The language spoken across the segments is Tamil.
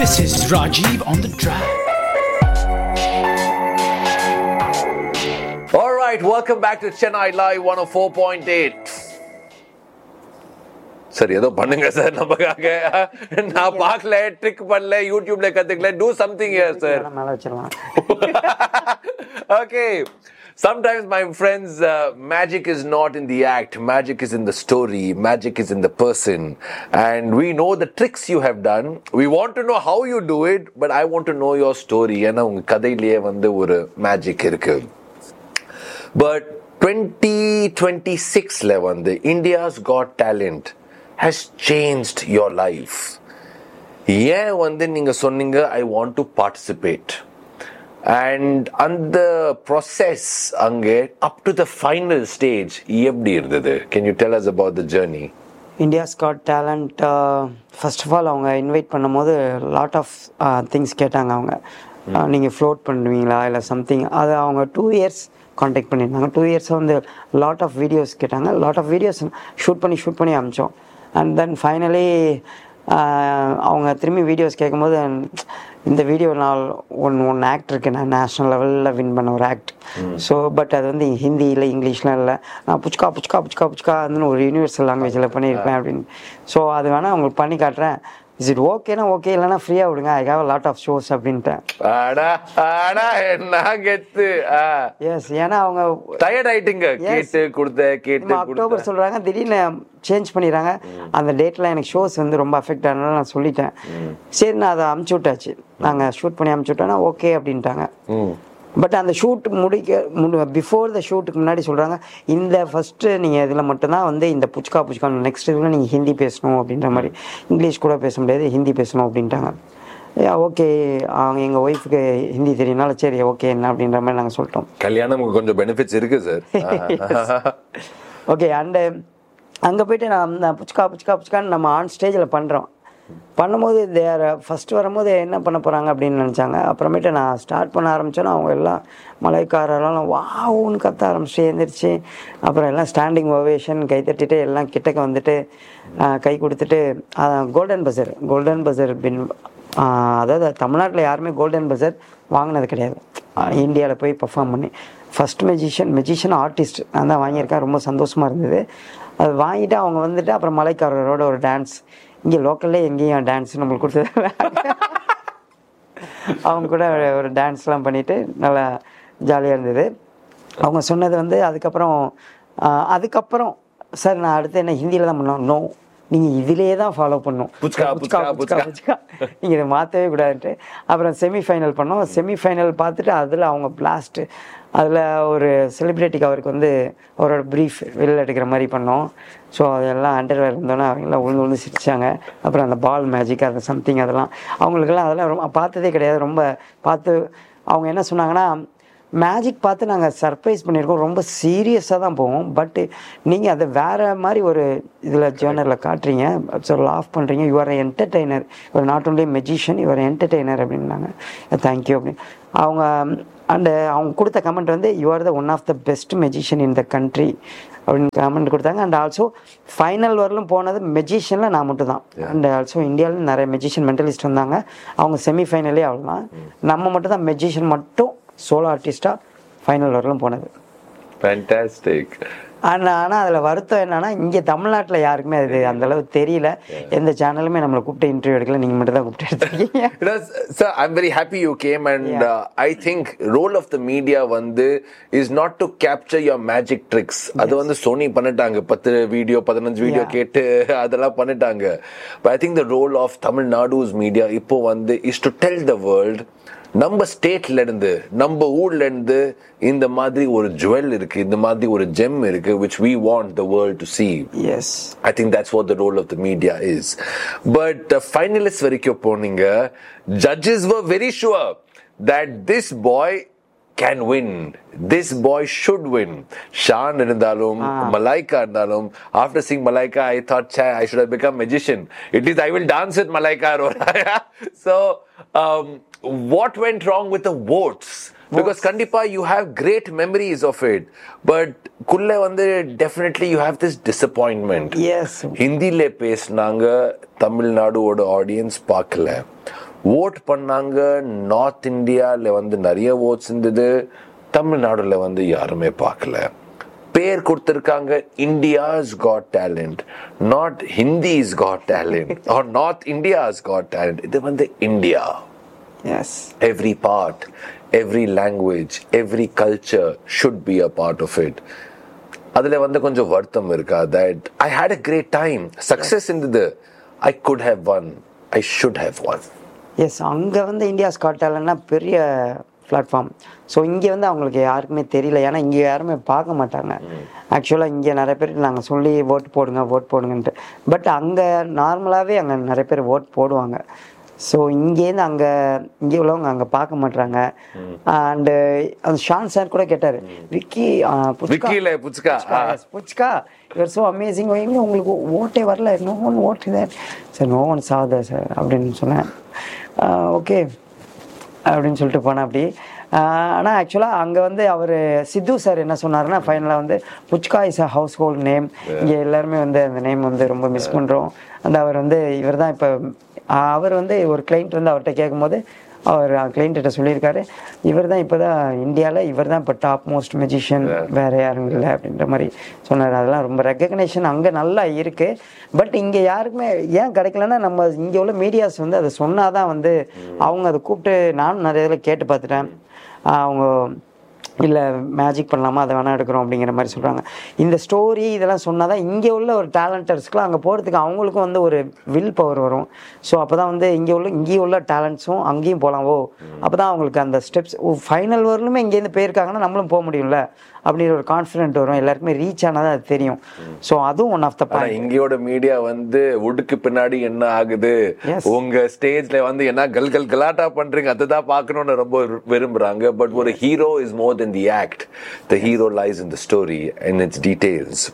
This is Rajiv on the track. All right, welcome back to Chennai Live 104.8. சரி ஏதோ பண்ணுங்க சார் நமக்காக நான் பார்க்கல ட்ரிக் பண்ணல யூடியூப்ல கத்துக்கல டூ சம்திங் ஹியர் சார் மேல வச்சிடலாம் okay. Sometimes, my friends, uh, magic is not in the act. Magic is in the story. Magic is in the person. And we know the tricks you have done. We want to know how you do it, but I want to know your story. ஏன்னா உங்க கதையிலேயே வந்து ஒரு மேஜிக் இருக்கு பட் டுவெண்ட்டி டுவெண்ட்டி சிக்ஸில் வந்து India's got talent has changed your life ஏன் வந்து நீங்க சொன்னீங்க I want to participate and அந்த ப்ராசஸ் அங்கே up to the final stage எப்படி இருந்தது can you tell us about the journey India's got talent first of all அவங்க இன்வைட் பண்ணும்போது லாட் ஆஃப் திங்ஸ் கேட்டாங்க அவங்க Uh, நீங்க ஃப்ளோட் பண்ணுவீங்களா இல்லை சம்திங் அது அவங்க டூ இயர்ஸ் காண்டாக்ட் பண்ணியிருந்தாங்க டூ இயர்ஸ் வந்து லாட் ஆஃப் வீடியோஸ் கேட்டாங்க லாட் ஆஃப் வீடியோஸ் ஷூட் பண்ணி ஷூட் பண்ணி அமிச்சோம் அண்ட் தென் ஃபைனலி அவங்க திரும்பி வீடியோஸ் கேட்கும்போது இந்த வீடியோ நான் ஒன் ஒன் ஆக்ட் இருக்கு நான் நேஷ்னல் லெவலில் வின் பண்ண ஒரு ஆக்ட் ஸோ பட் அது வந்து ஹிந்தியில் இங்கிலீஷ்லாம் இல்லை நான் புச்கா புச்கா புச்கா புச்கா ஒரு யூனிவர்சல் லாங்குவேஜில் பண்ணியிருப்பேன் அப்படின்னு ஸோ அது வேணால் உங்களுக்கு பண்ணி காட்டுறேன் இஸ் இட் ஓகேனா ஓகே இல்லைனா ஃப்ரீயாக விடுங்க I have lot of shows அப்படின்ட்டேன் ஆடா ஆடா என்ன கெத்து எஸ் ஏன்னா அவங்க டயர்ட் ஆயிட்டீங்க கேட்டு கொடுத்த கேட்டு நம்ம அக்டோபர் கொடுத்த சொல்றாங்க திடீர்னு சேஞ்ச் பண்ணிடுறாங்க அந்த டேட்ல எனக்கு ஷோஸ் வந்து ரொம்ப அஃபெக்ட் ஆனதுனால நான் சொல்லிட்டேன் சரி நான் அதை அமுச்சு விட்டாச்சு நாங்கள் ஷூட் பண்ணி அமுச்சு விட்டோன்னா ஓகே அப்படின்ட்டாங்க ம். பட் அந்த ஷூட் முடிக்க பிஃபோர் த ஷூட்டுக்கு முன்னாடி சொல்கிறாங்க இந்த ஃபஸ்ட்டு நீங்கள் இதில் மட்டும்தான் வந்து இந்த புச்கா புச்கா நெக்ஸ்ட் இதில் நீங்கள் ஹிந்தி பேசணும் அப்படின்ற மாதிரி இங்கிலீஷ் கூட பேச முடியாது ஹிந்தி பேசணும் அப்படின்ட்டாங்க ஓகே அவங்க எங்கள் ஒய்ஃபுக்கு ஹிந்தி தெரியும்னால சரி ஓகே என்ன அப்படின்ற மாதிரி நாங்கள் சொல்லிட்டோம் கல்யாணம் கொஞ்சம் பெனிஃபிட்ஸ் இருக்கு சார் ஓகே அண்டு அங்கே போயிட்டு நான் நான் புச்கா புச்கா புச்கான்னு நம்ம ஆன் ஸ்டேஜில் பண்ணுறோம் பண்ணும்போது தேர் ஃபஸ்ட்டு வரும்போது என்ன பண்ண போகிறாங்க அப்படின்னு நினச்சாங்க அப்புறமேட்டு நான் ஸ்டார்ட் பண்ண ஆரம்பித்தோன்னா அவங்க எல்லாம் மலைக்காரெல்லாம் வாவுன்னு கத்த ஆரம்பிச்சு எழுந்திரிச்சு அப்புறம் எல்லாம் ஸ்டாண்டிங் ஓவேஷன் கை தட்டிட்டு எல்லாம் கிட்டக்க வந்துட்டு ஆஹ், கை கொடுத்துட்டு கோல்டன் பசர் கோல்டன் பசர் பின் ஆஹ், அதாவது தமிழ்நாட்டில் யாருமே கோல்டன் பசர் வாங்கினது கிடையாது இந்தியாவில் போய் பர்ஃபார்ம் பண்ணி ஃபர்ஸ்ட் மெஜிஷியன் மெஜிஷியன் ஆர்டிஸ்ட் நான் தான் வாங்கியிருக்கேன் ரொம்ப சந்தோஷமாக இருந்தது அது வாங்கிட்டு அவங்க வந்துட்டு அப்புறம் மலைக்காரரோட ஒரு டான்ஸ் இங்கே லோக்கல்லே எங்கேயும் டான்ஸ் நம்மளுக்கு கொடுத்தது அவங்க கூட ஒரு டான்ஸ்லாம் பண்ணிட்டு நல்லா ஜாலியாக இருந்தது அவங்க சொன்னது வந்து அதுக்கப்புறம் ஆஹ், அதுக்கப்புறம் சார் நான் அடுத்து என்ன ஹிந்தியில் தான் பண்ணோம் நோ நீங்கள் இதிலேயே தான் ஃபாலோ பண்ணும் புச்கா, புச்கா, புச்கா. நீங்கள் இதை மாற்றவே கூடாதுன்ட்டு அப்புறம் செமிஃபைனல் பண்ணோம் செமிஃபைனல் பார்த்துட்டு அதில் அவங்க பிளாஸ்ட்டு அதில் ஒரு செலிப்ரிட்டிக்கு அவருக்கு வந்து அவரோட ப்ரீஃப் வெளியில் எடுக்கிற மாதிரி பண்ணோம் ஸோ அதெல்லாம் அண்டர்வேர் இருந்தோன்னே அவங்களாம் உழுந்து உழுந்து சிரிச்சாங்க அப்புறம் அந்த பால் மேஜிக் அது சம்திங் அதெல்லாம் அவங்களுக்கெல்லாம் அதெல்லாம் ரொம்ப பார்த்ததே கிடையாது ரொம்ப பார்த்து அவங்க என்ன சொன்னாங்கன்னா மேஜிக் பார்த்து நாங்கள் சர்ப்ரைஸ் பண்ணியிருக்கோம் ரொம்ப சீரியஸாக தான் போவோம் பட் நீங்கள் அதை வேறு மாதிரி ஒரு இதில் ஜேர்னலில் காட்டுறீங்க ஸோ லாஃப் பண்ணுறீங்க your entertainer your not only magician your entertainer அப்படின்னாங்க தேங்க்யூ அப்படின்னு அவங்க அண்டு அவங்க கொடுத்த கமெண்ட் வந்து you are the one of the best magician in the country அப்படின்னு கமெண்ட் கொடுத்தாங்க அண்ட் ஆல்சோ ஃபைனல் வரலும் போனது மெஜிஷியனில் நான் மட்டும் தான் அண்ட் ஆல்சோ இந்தியாவில் நிறைய மெஜிஷியன் மென்டலிஸ்ட் வந்தாங்க அவங்க செமிஃபைனலே அவ்வளோதான் நம்ம மட்டும் தான் மெஜிஷியன் மட்டும் சோலோ ஆர்டிஸ்டாக ஃபைனல் வரலும் போனது ஃபேண்டாஸ்டிக் ஆனால் ஆனால் அதில் வருத்தம் என்னன்னா இங்கே தமிழ்நாட்டில் யாருக்குமே அது அந்த அளவு தெரியல எந்த சேனலுமே நம்மளை கூப்பிட்டு இன்டர்வியூ எடுக்கல நீங்கள் மட்டும் தான் கூப்பிட்டு எடுத்துருக்கீங்க You know, sir, I'm very happy you came, and Yeah. uh, I think role of the media வந்து is not to capture your magic tricks. அது வந்து சோனி பண்ணிட்டாங்க பத்து வீடியோ பதினஞ்சு வீடியோ Yeah. கேட்டு அதெல்லாம் பண்ணிட்டாங்க but I think the role of தமிழ்நாடுஸ் மீடியா இப்போ வந்து is to tell the world நம்ம ஸ்டேட்ல இருந்து நம்ம ஊர்ல இருந்து இந்த மாதிரி ஒரு ஜுவல் இருக்கு இந்த மாதிரி ஒரு ஜெம் இருக்கு which we want the world to see yes I think that's what the role of the media is. But uh, finalists வரைக்கும் போனீங்க judges were very sure that this boy can win. This boy should win. Shan இருந்தாலும் Malaika இருந்தாலும் after seeing Malaika I thought "Chai, I should have become magician. At least I will dance with Malaika Arora. so um, what went wrong with the votes? Because Kandipa, you have great memories of it. But Kulle வந்து definitely you have this disappointment. Yes ஹிந்தில பேசினாங்க தமிழ்நாடுவோட ஆடியன்ஸ் பார்க்கல ஓட் பண்ணாங்க நார்த் இந்தியாவில் வந்து நிறைய ஓட்ஸ் இருந்தது தமிழ்நாடுல வந்து யாருமே பார்க்கல பேர் கொடுத்திருக்காங்க India's got talent not Hindi's got talent or north India's got talent இது வந்து India yes every part, every language, every culture should be a part of it. அதுல வந்து கொஞ்சம் வருத்தம் இருக்கா that I had a great time success இருந்தது I could have one I should have one yes அங்கே வந்து இந்தியா ஸ்காட் டேலண்ட்னா பெரிய பிளாட்ஃபார்ம் ஸோ இங்கே வந்து அவங்களுக்கு யாருக்குமே தெரியல ஏன்னா இங்கே யாருமே பார்க்க மாட்டாங்க ஆக்சுவலாக இங்கே நிறைய பேர் நாங்கள் சொல்லி ஓட் போடுங்க ஓட் போடுங்கன்ட்டு பட் அங்கே நார்மலாகவே அங்கே நிறைய பேர் ஓட் போடுவாங்க ஸோ இங்கேருந்து அங்கே இங்கே உள்ளவங்க அங்கே பார்க்க மாட்டாங்க அண்டு அந்த ஷான் சார் கூட கேட்டார் விக்கி ஆ, புஷ்கா- விக்கில Puchuka Yes, Puchka you're so amazing எங்க உங்களுக்கு ஓட்டே வரல no one vote that sir no one சாத சார் அப்படின்னு சொன்னேன் ஓகே அப்படின்னு சொல்லிட்டு போனேன் அப்படி ஆனால் ஆக்சுவலாக அங்கே வந்து அவர் சித்து சார் என்ன சொன்னாருன்னா ஃபைனலாக வந்து Puchka is a household name இங்கே எல்லாருமே வந்து அந்த நேம் வந்து ரொம்ப மிஸ் பண்ணுறோம் அந்த அவர் வந்து இவர் தான் இப்போ அவர் வந்து ஒரு கிளைண்ட் வந்து அவர்கிட்ட கேட்கும்போது அவர் கிளைண்ட்ட சொல்லியிருக்காரு இவர் தான் இப்போ தான் இந்தியாவில் இவர் தான் இப்போ டாப் மோஸ்ட் மெஜிஷியன் வேற யாரும் இல்லை அப்படின்ற மாதிரி சொன்னார் அதெல்லாம் ரொம்ப ரெக்கக்னேஷன் அங்கே நல்லா இருக்கு பட் இங்கே யாருக்குமே ஏன் கிடைக்கலன்னா நம்ம இங்கே உள்ள மீடியாஸ் வந்து அதை சொன்னாதான் வந்து அவங்க அதை கூப்பிட்டு நானும் நிறைய இதில் கேட்டு பார்த்துட்டேன் ஆஹ் அவங்க இல்லை மேஜிக் பண்ணலாமா அதை வேணா எடுக்கிறோம் அப்படிங்கிற மாதிரி சொல்கிறாங்க இந்த ஸ்டோரி இதெல்லாம் சொன்னால் தான் இங்கே உள்ள ஒரு டேலண்டர்ஸ்க்குலாம் அங்கே போகிறதுக்கு அவங்களுக்கும் வந்து ஒரு வில் பவர் வரும் ஸோ அப்போ தான் வந்து இங்கே உள்ள இங்கேயும் உள்ள டேலண்ட்ஸும் அங்கேயும் போகலாம் ஓ அப்போ தான் அவங்களுக்கு அந்த ஸ்டெப்ஸ் ஓ ஃபைனல் வரலுமே இங்கேருந்து போயிருக்காங்கன்னா நம்மளும் போக முடியும்ல அப்படிங்கிற ஒரு கான்ஃபிடென்ட் வரும் எல்லாருக்குமே ரீச் ஆனால் தான் அது தெரியும் ஸோ அதுவும் ஒன் ஆஃப் த ஆனா பாயிண்ட் இங்கேயோட மீடியா வந்து உடுக்கு பின்னாடி என்ன ஆகுது Yes. உங்க ஸ்டேஜ்ல வந்து என்ன கல் கல் கலாட்டா பண்றீங்க அதுதான் பார்க்கணும்னு ரொம்ப விரும்புறாங்க பட் ஒரு hero is more then the act the hero lies in the story in its details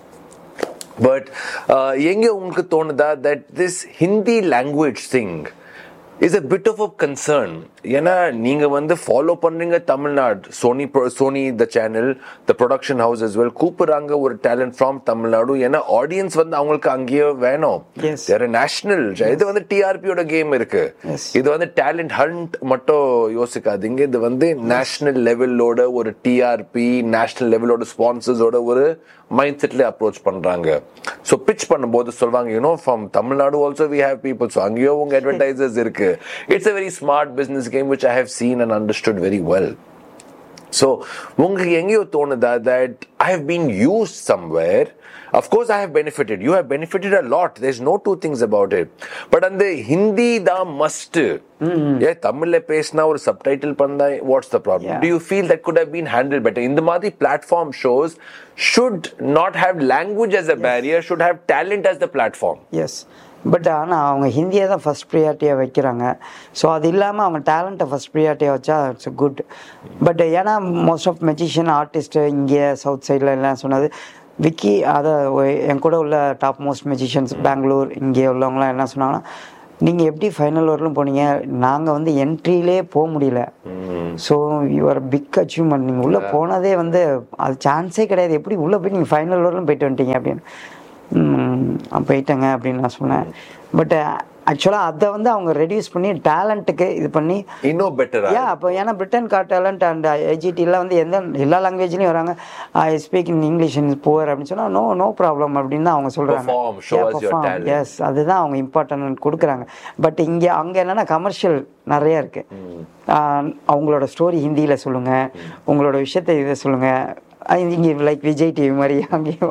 but எங்க உங்களுக்கு தோணுதா that this Hindi language thing is a bit of a concern ஏன்னா நீங்க வந்து ஃபாலோ பண்றீங்க Tamil Nadu Sony Sony the channel the production house as well கூப்பிடுறாங்க ஒரு டேலண்ட் ஃப்ரம் தமிழ்நாடு ஏன்னா ஆடியன்ஸ் வந்து அவங்களுக்கு அங்கேயே வேணும் Yes. நேஷனல் இது வந்து டிஆர்பியோட கேம் இருக்கு Yes. இது வந்து டேலண்ட் ஹண்ட் மட்டும் யோசிக்காதீங்க இது வந்து நேஷனல் லெவலோட ஒரு டிஆர்பி நேஷனல் லெவலோட ஸ்பான்சர்ஸோட ஒரு மைண்ட் செட்ல அப்ரோச் பண்றாங்க ஸோ பிச் பண்ணும்போது சொல்வாங்க you know from Tamil Nadu also we have people so அங்கேயோ உங்க அட்வர்டைசர்ஸ் இருக்கு it's a very smart business game which I have seen and understood very well so உங்களுக்கு எங்கேயோ தோணுதா that I have been used somewhere of course I have benefited you have benefited a lot there's no two things about it but அந்த ஹிந்தி தான் மஸ்ட் ஏ தமிழ்ல பேசினா ஒரு சப்டைட்டில் பண்ணா what's the problem Yeah. Do you feel that could have been handle better இந்த மாதிரி platform shows should not have language as a barrier should have talent as the platform yes but ஆனால் அவங்க ஹிந்தியை தான் ஃபஸ்ட் ப்ரியாரிட்டியாக வைக்கிறாங்க ஸோ அது இல்லாமல் அவங்க டேலண்ட்டை ஃபஸ்ட் ப்ரியாரிட்டியாக வச்சா இட்ஸ் குட் பட் ஏன்னா மோஸ்ட் ஆஃப் மெஜிஷியன் ஆர்டிஸ்ட்டு இங்கே சவுத் சைடில் எல்லாம் சொன்னது விக்கி அதை என் கூட உள்ள டாப் மோஸ்ட் மெஜிஷியன்ஸ் பெங்களூர் இங்கே உள்ளவங்களாம் என்ன சொன்னாங்கன்னா நீங்கள் எப்படி ஃபைனல் வரலும் போனீங்க நாங்கள் வந்து என்ட்ரியிலே போக முடியல ஸோ யுவர் பிக் அச்சீவ்மெண்ட் நீங்கள் உள்ளே போனதே வந்து அது சான்ஸே கிடையாது எப்படி உள்ளே போய் நீங்கள் ஃபைனல் வரலும் போயிட்டு வந்துட்டீங்க அப்படின்னு ம், போயிட்டேங்க அப்படின்னு நான் சொன்னேன் பட் ஆக்சுவலாக அதை வந்து அவங்க ரெடியூஸ் பண்ணி டேலண்ட்டுக்கு இது பண்ணி இன்னும் பெட்டரா ஏன் அப்போ ஏன்னா பிரிட்டன் கார் டேலண்ட் அண்ட் ஐஜிடிலாம் வந்து எந்த எல்லா லாங்குவேஜ்லையும் வராங்க I speak in English in poor அப்படின்னு சொன்னால் நோ நோ ப்ராப்ளம் அப்படின்னு தான் அவங்க Perform, show us your சொல்கிறாங்க talent. எஸ் அதுதான் அவங்க இம்பார்ட்டன்ட் கொடுக்குறாங்க பட் இங்கே அங்கே என்னன்னா கமர்ஷியல் நிறைய இருக்கு ஆஹ் அவங்களோட ஸ்டோரி ஹிந்தியில் சொல்லுங்க உங்களோட விஷயத்தை இதை சொல்லுங்க அஹ் இங்கே லைக் விஜய் டிவி மாதிரி அங்கேயும்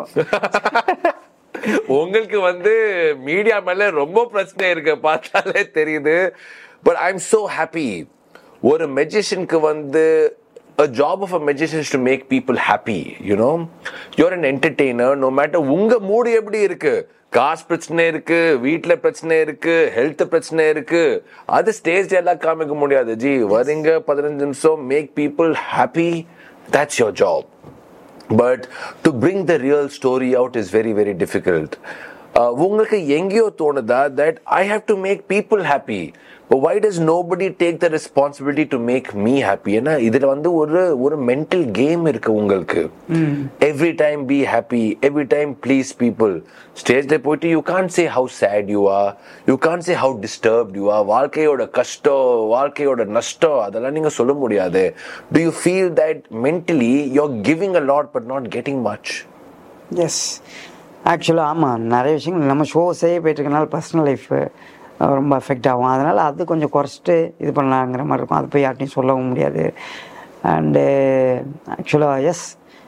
உங்களுக்கு வந்து மீடியா மேல ரொம்ப பிரச்சனை இருக்கு பார்த்தாலே தெரியுது but I am so happy ஒரு மெஜிஷியனுக்கு வந்து a job of a magician is to make people happy you know you're an entertainer no matter உங்க மூடு எப்படி இருக்கு காசு பிரச்சனை இருக்கு வீட்ல பிரச்சனை இருக்கு ஹெல்த் பிரச்சனை இருக்கு அது ஸ்டேஜ் எல்லாம் காமிக்க முடியாது ஜி வரீங்க பதினஞ்சு நிமிஷம் make people happy that's your job but to bring the real story out is very very difficult உங்களுக்கு எங்கேயோ தோணுதா that I have to make people happy But why does nobody take the responsibility to make me happy? ஏன்னா இதுல வந்து ஒரு ஒரு மென்டல் கேம் இருக்கு உங்களுக்கு every time be happy every time please people ஸ்டேஜ்ல போயிட்டு you can say how sad you are you can say how disturbed you are வாழ்க்கையோட கஷ்டம் வாழ்க்கையோட நஷ்டம் அதெல்லாம் நீங்க சொல்ல முடியாது do you feel that mentally you are giving a lot but not getting much yes ஆக்சுவலாக ஆமாம் நிறைய விஷயங்கள் நம்ம ஷோஸே போயிட்டு இருக்கனால பர்சனல் லைஃப் ரொம்ப அஃபெக்ட் ஆகும் அதனால் அது கொஞ்சம் குறைச்சிட்டு இது பண்ணலாங்கிற மாதிரி இருக்கும் அது போய் யார்ட்டையும் சொல்லவும் முடியாது அண்டு ஆக்சுவலாக எஸ்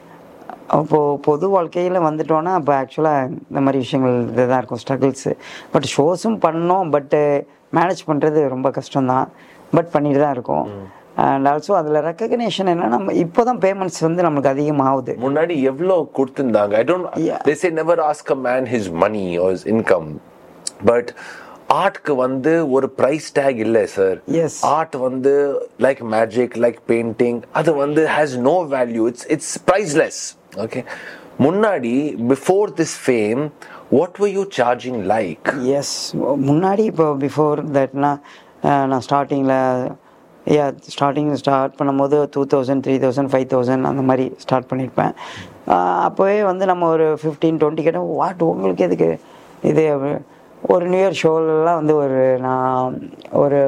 அப்போது பொது வாழ்க்கையில் வந்துட்டோன்னா அப்போ ஆக்சுவலாக இந்த மாதிரி விஷயங்கள் இதுதான் இருக்கும் ஸ்ட்ரகிள்ஸு பட் ஷோஸும் பண்ணோம் பட்டு மேனேஜ் பண்ணுறது ரொம்ப கஷ்டம்தான் பட் பண்ணிட்டு தான் இருக்கோம் அண்ட் ஆல்சோ அதில் ரெக்கக்னேஷன் என்னன்னா நம்ம இப்போ தான் பேமெண்ட்ஸ் வந்து நம்மளுக்கு அதிகமாகுது முன்னாடி எவ்வளவு கொடுத்திருந்தாங்க I don't Yeah. they say never ask a man his money or his income but ஆர்ட்க்கு வந்து ஒரு பிரைஸ் டேக் இல்ல சார் Yes. ஆர்ட் வந்து லைக் மேஜிக் லைக் பெயிண்டிங் அது வந்து has no value it's it's priceless okay முன்னாடி before this fame what were you charging like yes முன்னாடி இப்போ பிஃபோர் தட்னா நான் ஸ்டார்டிங்கில் ஏ ஸ்டார்டிங் ஸ்டார்ட் பண்ணும்போது two thousand three thousand five thousand அந்த மாதிரி ஸ்டார்ட் பண்ணியிருப்பேன் அஹ் அப்போவே வந்து நம்ம ஒரு ஃபிஃப்டீன் டுவெண்ட்டி கேட்டோம் வாட் உங்களுக்கு எதுக்கு இது ஒரு நியூ இயர் ஷோலெலாம் வந்து ஒரு நான் ஒரு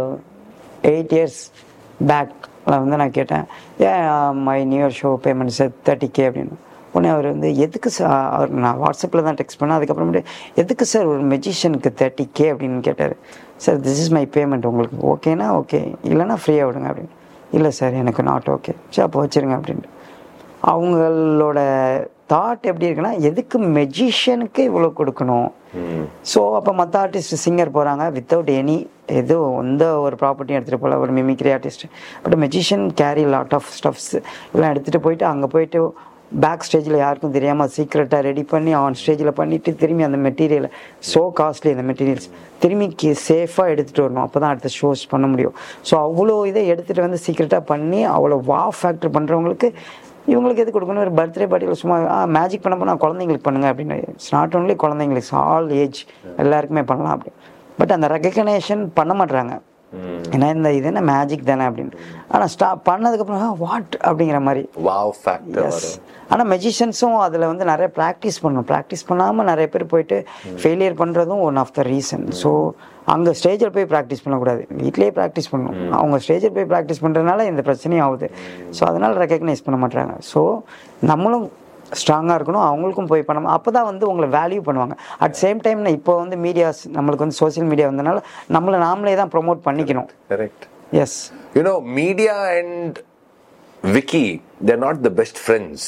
எயிட் இயர்ஸ் பேக்கில் வந்து நான் கேட்டேன் ஏன் my new year show payment sir thirty K அப்படின்னு உடனே அவர் வந்து எதுக்கு சார் அவர் நான் வாட்ஸ்அப்பில் தான் டெக்ஸ்ட் பண்ணேன் அதுக்கப்புறமேட்டு எதுக்கு சார் ஒரு மெஜிஷியனுக்கு தேர்ட்டி கே அப்படின்னு கேட்டார் sir this is my payment உங்களுக்கு ஓகேனா ஓகே இல்லைன்னா ஃப்ரீயாக விடுங்க அப்படின்னு இல்லை சார் எனக்கு நாட் ஓகே சரி அப்போ வச்சிருங்க அப்படின்ட்டு அவங்களோட தாட் எப்படி இருக்குன்னா எதுக்கு மெஜிஷியனுக்கு இவ்வளோ கொடுக்கணும் ஸோ அப்போ மற்ற ஆர்டிஸ்ட் சிங்கர் போகிறாங்க வித்தவுட் எனி ஏதோ எந்த ஒரு ப்ராப்பர்ட்டியும் எடுத்துகிட்டு போகல ஒரு mimicry artist but magician carry lot of stuffs எல்லாம் எடுத்துகிட்டு போயிட்டு அங்கே போயிட்டு பேக் ஸ்டேஜில் யாருக்கும் தெரியாமல் சீக்ரெட்டாக ரெடி பண்ணி ஆன் ஸ்டேஜில் பண்ணிவிட்டு திரும்பி அந்த மெட்டீரியலை ஸோ காஸ்ட்லி அந்த மெட்டீரியல்ஸ் திரும்பி சேஃபாக எடுத்துகிட்டு வரணும் அப்போ தான் அடுத்த ஷோஸ் பண்ண முடியும் ஸோ அவ்வளோ இதை எடுத்துகிட்டு வந்து சீக்ரெட்டாக பண்ணி அவ்வளோ வா ஃபேக்டர் பண்ணுறவங்களுக்கு இவங்களுக்கு எது கொடுக்கணும் ஒரு பர்த்டே பார்ட்டியில் சும்மா மேஜிக் பண்ண போனால் குழந்தைங்களுக்கு பண்ணுங்க அப்படின்னு இட்ஸ் நாட் ஒன்லி குழந்தைங்களுக்கு ஆல் ஏஜ் எல்லாருக்குமே பண்ணலாம் அப்படி பட் அந்த ரெக்கக்னேஷன் பண்ண மாட்றாங்க ஏன்னா இந்த இது என்ன மேஜிக் தானே அப்படின்னு ஆனால் ஸ்டா பண்ணதுக்கப்புறம் வாட் அப்படிங்கிற மாதிரி வாவ் ஃபேக்டர் எஸ் வரும் ஆனால் மெஜிஷியன்ஸும் அதில் வந்து நிறைய ப்ராக்டிஸ் பண்ணணும் ப்ராக்டிஸ் பண்ணாமல் நிறைய பேர் போயிட்டு ஃபெயிலியர் பண்ணுறதும் one of the reason so அங்கே ஸ்டேஜில் போய் ப்ராக்டிஸ் பண்ணக்கூடாது வீட்லேயே ப்ராக்டிஸ் பண்ணணும் அவங்க ஸ்டேஜில் போய் ப்ராக்டிஸ் பண்ணுறதுனால இந்த பிரச்சனையும் ஆகுது ஸோ அதனால் ரெக்கக்னைஸ் பண்ண மாட்டாங்க ஸோ நம்மளும் ஸ்ட்ராங்காக இருக்கணும் அவங்களுக்கும் போய் பண்ணணும் அப்போ தான் வந்து உங்களை வேல்யூ பண்ணுவாங்க அட் சேம் டைம் இப்போ வந்து மீடியாஸ் நம்மளுக்கு வந்து சோஷியல் மீடியா வந்தனால நம்மளை நாமளே தான் ப்ரொமோட் பண்ணிக்கணும் correct yes You know, media and Vicky, they're not the best friends.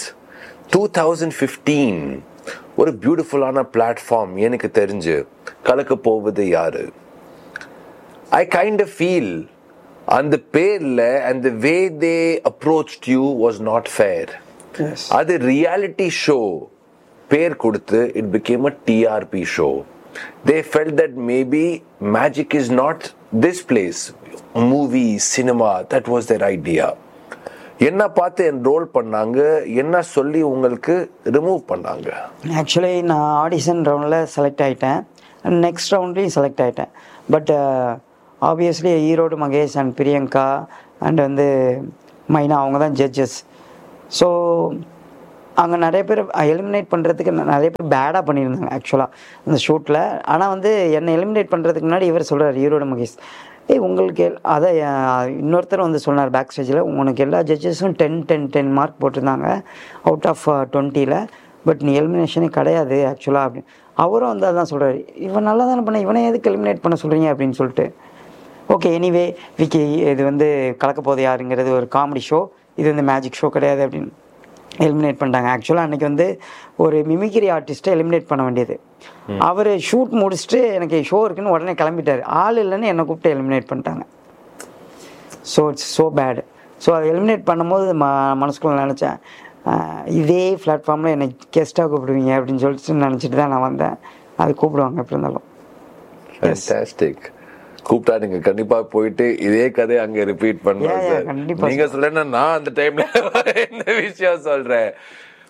2015 ஒரு பியூட்டிஃபுல்லான பிளாட்ஃபார்ம் எனக்கு தெரிஞ்சு கலக்க போவது யாரு ஐ கைண்ட் ஃபீல் அந்த பேர்ல அந்த way they approach you was not fair yes அது ரியாலிட்டி ஷோ பேர் கொடுத்து it became a TRP show they fell that maybe magic is not this place movie cinema that was their idea என்ன பார்த்து என்ரோல் பண்ணாங்க என்ன சொல்லி உங்களுக்கு ரிமூவ் பண்ணாங்க ஆக்சுவலி நான் ஆடிஷன் ரவுண்டில் செலக்ட் ஆகிட்டேன் நெக்ஸ்ட் ரவுண்ட்லேயும் செலக்ட் ஆகிட்டேன் but obviously Erode Mahesh and Priyanka and வந்து மைனா அவங்க தான் ஜட்ஜஸ் ஸோ அங்கே நிறைய பேர் எலிமினேட் பண்ணுறதுக்கு நிறைய பேர் பேடாக பண்ணியிருந்தாங்க ஆக்சுவலாக அந்த ஷூட்டில் ஆனால் வந்து என்னை எலிமினேட் பண்ணுறதுக்கு முன்னாடி இவர் சொல்கிறார் ஈரோடு மகேஷ் ஏய் உங்களுக்கு எல்- அதை அஹ், இன்னொருத்தர் வந்து சொன்னார் பேக் ஸ்டேஜில் உனக்கு எல்லா ஜட்ஜஸும் டென் டென் டென் மார்க் போட்டிருந்தாங்க அவுட் ஆஃப் டுவெண்ட்டியில் பட் நீ எலிமினேஷனே கிடையாது ஆக்சுவலாக அப்படின்னு அவரும் வந்து அதான் சொல்கிறாரு இவன் நல்லா தானே பண்ண இவனை எதுக்கு எலிமினேட் பண்ண சொல்கிறீங்க அப்படின்னு சொல்லிட்டு ஓகே எனிவே விக்கி இது வந்து கலக்க போது யாருங்கிறது ஒரு காமெடி ஷோ இது வந்து மேஜிக் ஷோ கிடையாது அப்படின்னு எலிமினேட் பண்ணிட்டாங்க ஆக்சுவலாக அன்றைக்கி வந்து ஒரு மிமிக்ரி ஆர்டிஸ்ட்டை எலிமினேட் பண்ண வேண்டியது அவர் ஷூட் முடிச்சுட்டு எனக்கு ஷோ இருக்குன்னு உடனே கிளம்பிட்டார் ஆள் இல்லைன்னு என்னை கூப்பிட்டு எலிமினேட் பண்ணிட்டாங்க so it's so bad so அதை எலிமினேட் பண்ணும்போது ம மனசுக்குள்ள நினச்சேன் ஆஹ் இதே பிளாட்ஃபார்மில் என்னை கெஸ்ட்டாக கூப்பிடுவீங்க அப்படின்னு சொல்லிட்டு நினச்சிட்டு தான் நான் வந்தேன் அது கூப்பிடுவாங்க எப்படி இருந்தாலும் ஃபேன்டாஸ்டிக் கூப்பிட்டா நீங்க கண்டிப்பா போயிட்டு இதே கதை அங்க ரிப்பீட் Yeah, yeah, பண்றேன் கண்டிப்பா நீங்க சொல்றேன்னா நான் அந்த டைம்ல இந்த விஷயம் சொல்றேன்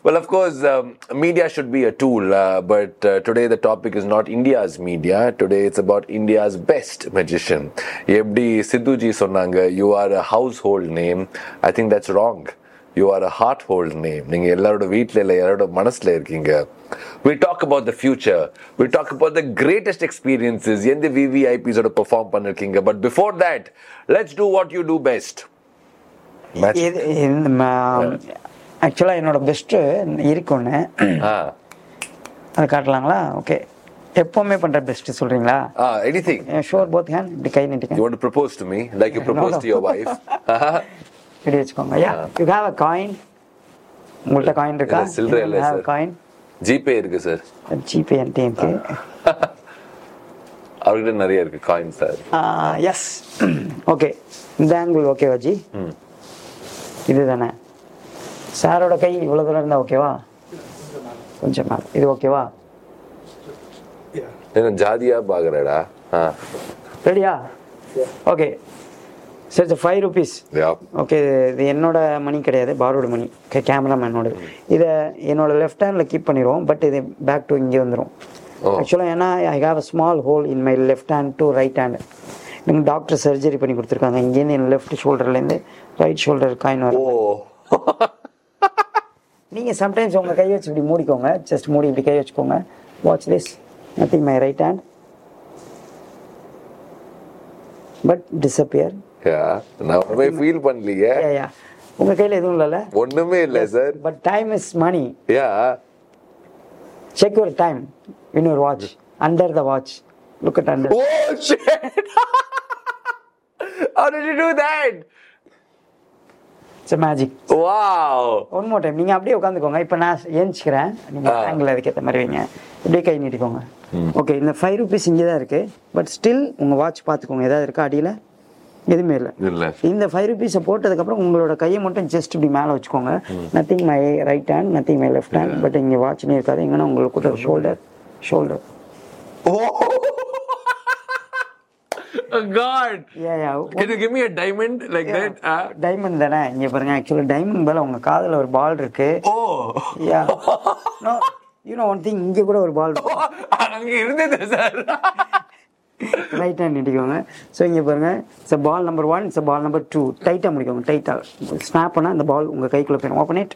Well, of course, um, media should be a tool, uh, but uh, today the topic is not India's media. Today it's about India's best magician. எப்படி சித்துஜி சொன்னாங்க you are a household name. I think that's wrong. You are a hearthold name. நீங்க எல்லாரோட வீட்ல இல்ல எல்லாரோட மனசுல இருக்கீங்க. We talk about the future. We talk about the greatest experiences. எந்த VVIPs ஓட perform பண்ணிருக்கீங்க. But before that, let's do what you do best. Magic. இது இந்த ஆக்சுவலாக என்னோட பெஸ்ட்டு இருக்கு ஒன்று Ah. அது காட்டலாங்களா ஓகே எப்போவுமே பண்ணுற பெஸ்ட்டு சொல்கிறீங்களா Ah, anything. Sure both hand இப்படி கை You நீட்டிங்க want to propose to me like you proposed to your wife? இப்படி வச்சுக்கோங்க yeah you have a coin உங்கள்கிட்ட காயின் இருக்கா இல்ல, சில்லறை இல்ல, sir. காயின் ஜிபே இருக்கு சார் ஜிபே என்கிட்ட இருக்கு அவர்கிட்ட நிறைய இருக்கு காயின் சார் எஸ் ஓகே இந்த ஆங்கிள் ஓகேவா ஜி இதுதானே சாரோட கை இவ்வளோ தூரம் இருந்தால் ஓகேவா கொஞ்சம் மேல. இது ஓகேவா என்ன ஜாதியா பாக்குறடா ரெடியா ஓகே சரி ஃபைவ் ருபீஸ் ஓகே இது என்னோட மணி கிடையாது பாரோட மணி கேமராமேனோட இதை என்னோட லெஃப்ட் ஹேண்டில் கீப் பண்ணிடுவோம் பட் இது பேக் டு இங்கே வந்துடும் Oh. ஆக்சுவலாக ஏன்னா I have a small hole in my left hand to right hand எனக்கு டாக்டர் சர்ஜரி பண்ணி கொடுத்துருக்காங்க இங்கேருந்து என் லெஃப்ட் ஷோல்டர்லேருந்து ரைட் ஷோல்டர் காயின் ஓ வரும் நீங்கள் சம்டைம்ஸ் உங்கள் கை வச்சு இப்படி மூடிக்கோங்க ஜஸ்ட் மூடி இப்படி கை வச்சுக்கோங்க watch this nothing my right hand but disappear yeah நான் ஒண்ணுமே ஃபீல் பண்ணலையே யா யா உங்கள் கையில் எதுவும் இல்லைல்ல ஒண்ணுமே இல்ல sir but time is money yeah check your time in your watch under the watch look at under oh shit How did you do that? It's magic Wow. One more time நீங்கள் அப்படியே உட்காந்துக்கோங்க இப்போ நான் ஏஞ்சிக்கிறேன் நீங்கள் ஆ. ஆங்கிள் அதுக்கேற்ற மாதிரி வைங்க இப்படியே கை நீட்டிக்கோங்க ஓகே இந்த ஃபைவ் ருபீஸ் இங்கே தான் இருக்குது பட் ஸ்டில் உங்கள் வாட்ச் பார்த்துக்கோங்க ஏதாவது இருக்கா அடியில் எதுவுமே இல்லை இல்ல. இந்த ஃபைவ் ருபீஸை போட்டதுக்கப்புறம் உங்களோட கையை மட்டும் ஜஸ்ட் இப்படி மேலே வச்சுக்கோங்க nothing my right hand nothing my left hand but இங்கே வாட்ச்னே இருக்காது எங்கன்னா உங்களுக்கு ஷோல்டர் ஷோல்டர் Oh God. ஏ yeah Can you give me a diamond like that? Ah. Diamond தானே இங்கே பாருங்க ஆக்சுவலாக டைமண்ட் மேலே உங்கள் காதில் ஒரு பால் இருக்கு Oh. Yeah no you know one thing இங்கே கூட ஒரு பால் அங்க இருந்தது சார் ரைட் ஹேண்ட் நீட்டிக்கோங்க ஸோ இங்கே பாருங்க it's ball number one it's ball number two டைட்டாக முடிக்கோங்க டைட்டாக ஸ்னாப் பண்ணால் அந்த பால் உங்கள் கைக்குள்ளே போயிடும் ஓப்பன் இட்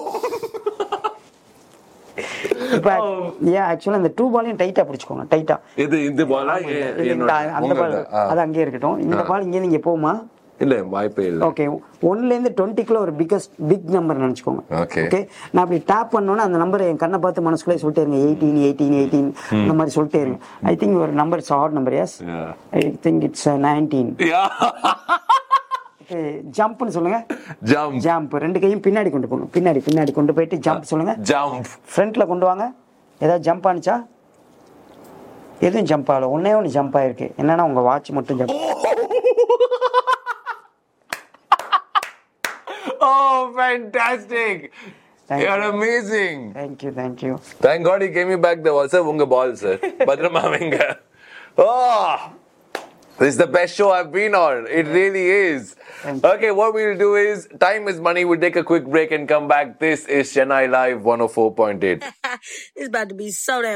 இப்போ ஏன் ஆக்சுவலாக இந்த டூ பாலையும் டைட்டாக பிடிச்சிக்கோங்க டைட்டாக இது இந்த பாலா அந்த பால் அது அங்கேயே இருக்கட்டும் இந்த பால் இங்கே நீங்கள் போகுமா இல்ல வாய்ப்பே இல்ல ஓகே ஒன்லேருந்து டுவெண்ட்டிக்குள்ள ஒரு பிக்கஸ்ட் பிக் நம்பர் நினச்சிக்கோங்க Okay. ஓகே நான் அப்படி டேப் பண்ணோன்னே அந்த நம்பர் என் கண்ணை பார்த்து மனசுக்குள்ளே சொல்லிட்டே இருங்க எயிட்டீன் எயிட்டீன் எயிட்டீன் அந்த மாதிரி சொல்லிட்டே இருங்க ஐ திங்க் ஒரு number it's odd number yes Yeah. I think it's nineteen Yeah. Okay ஜம்ப்னு சொல்லுங்க Jump. ஜம்ப் ரெண்டு கையும் பின்னாடி கொண்டு போங்க பின்னாடி பின்னாடி கொண்டு போயிட்டு ஜம்ப் சொல்லுங்க Jump. ஃப்ரண்ட்ல கொண்டு வாங்க ஏதாவது ஜம்ப் ஆனிச்சா எதுவும் ஜம்ப் ஆகல ஒன்னே ஒன்று ஜம்ப் ஆயிருக்கு என்னன்னா உங்க வாட்ச் மட்டும் jump Oh, fantastic. Thank You're amazing. Thank you thank you Thank God he gave me back the ball. Sir, unga ball, sir. Badrama venga. Oh, this is the best show I've been on. It really is. Thank Okay, what we'll do is time is money. We'll take a quick break and come back. This is Chennai Live 104.8. It's about to be so damn